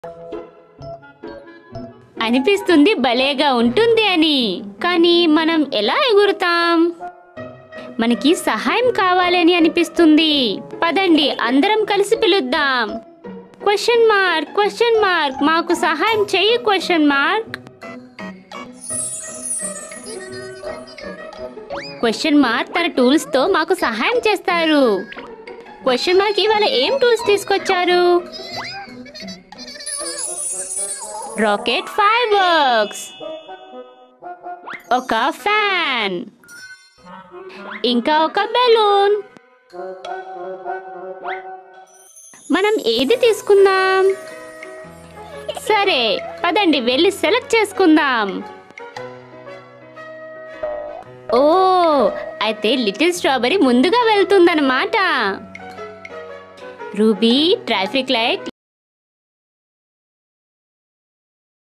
అనిపిస్తుంది భలేగా ఉంటుంది అని కానీ మనం ఎలా ఎగురుతాం మనకి సహాయం కావాలని అనిపిస్తుంది పదండి అందరం కలిసి పిలుద్దాం క్వశ్చన్ మార్క్ క్వశ్చన్ మార్క్ మాకు సహాయం చెయ్యి క్వశ్చన్ మార్క్ క్వశ్చన్ మార్క్ తన టూల్స్ తో మాకు సహాయం చేస్తారు క్వశ్చన్ మార్క్ ఇవాళ ఏం టూల్స్ తీసుకొచ్చారు రాకెట్ ఫైర్ వర్క్స్ ఒక ఫ్యాన్ ఇంకా ఒక బెలూన్ మనం ఏది తీసుకుందాం సరే పదండి వెళ్ళి సెలెక్ట్ చేసుకుందాం ఓ అయితే లిటిల్ స్ట్రాబెరీ ముందుగా వెళ్తుందన్నమాట రూబీ ట్రాఫిక్ లైట్